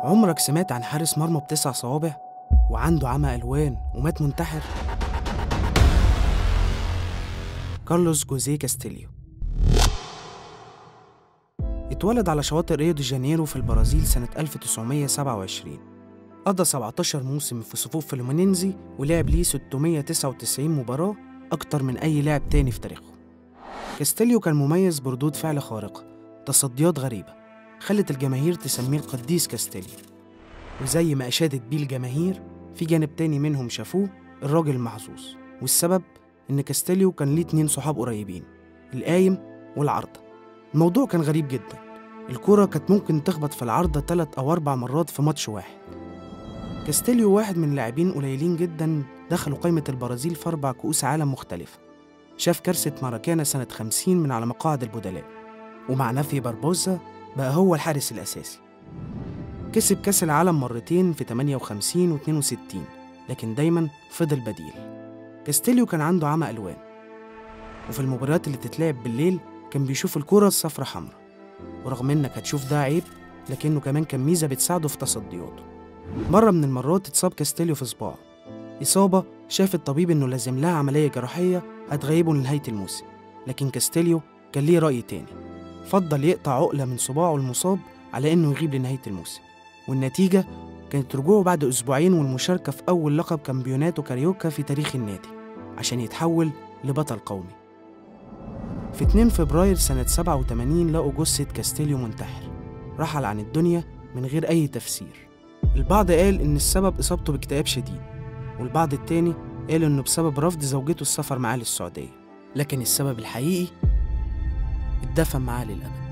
عمرك سمعت عن حارس مرمى بتسع صوابع وعنده عمى ألوان ومات منتحر؟ كارلوس جوزيه كاستيليو اتولد على شواطئ ريو دي جانيرو في البرازيل سنة 1927 قضى 17 موسم في صفوف فلومينينزي ولعب ليه 699 مباراة أكتر من أي لاعب تاني في تاريخه كاستيليو كان مميز بردود فعل خارقة تصديات غريبة خلت الجماهير تسميه القديس كاستيليو وزي ما أشادت بيه الجماهير في جانب تاني منهم شافوه الراجل المحظوظ والسبب إن كاستيليو كان ليه اتنين صحاب قريبين القايم والعارضة الموضوع كان غريب جدا الكرة كانت ممكن تخبط في العارضة تلات أو أربع مرات في ماتش واحد كاستيليو واحد من لاعبين قليلين جدا دخلوا قائمة البرازيل في أربع كؤوس عالم مختلفة شاف كارثة ماراكانا سنة 50 من على مقاعد البدلاء ومع نفي باربوزا بقى هو الحارس الأساسي كسب كأس العالم مرتين في 58 و 62 لكن دايما فضل بديل كاستيليو كان عنده عمى ألوان وفي المباريات اللي تتلعب بالليل كان بيشوف الكرة الصفرة حمراء ورغم إنك هتشوف ده عيب لكنه كمان كان ميزة بتساعده في تصدياته مرة من المرات اتصاب كاستيليو في صباعه إصابة شاف الطبيب إنه لازم لها عملية جراحية هتغيبه لنهاية الموسم لكن كاستيليو كان ليه رأي تاني فضل يقطع عقلة من صباعه المصاب على إنه يغيب لنهاية الموسم والنتيجة كانت رجوعه بعد أسبوعين والمشاركة في أول لقب كامبيوناتو كاريوكا في تاريخ النادي عشان يتحول لبطل قومي في 2 فبراير سنة 87 لقوا جثة كاستيليو منتحر رحل عن الدنيا من غير أي تفسير البعض قال إن السبب إصابته باكتئاب شديد والبعض التاني قال إنه بسبب رفض زوجته السفر معاه للسعودية لكن السبب الحقيقي اتدفن معاه للأبد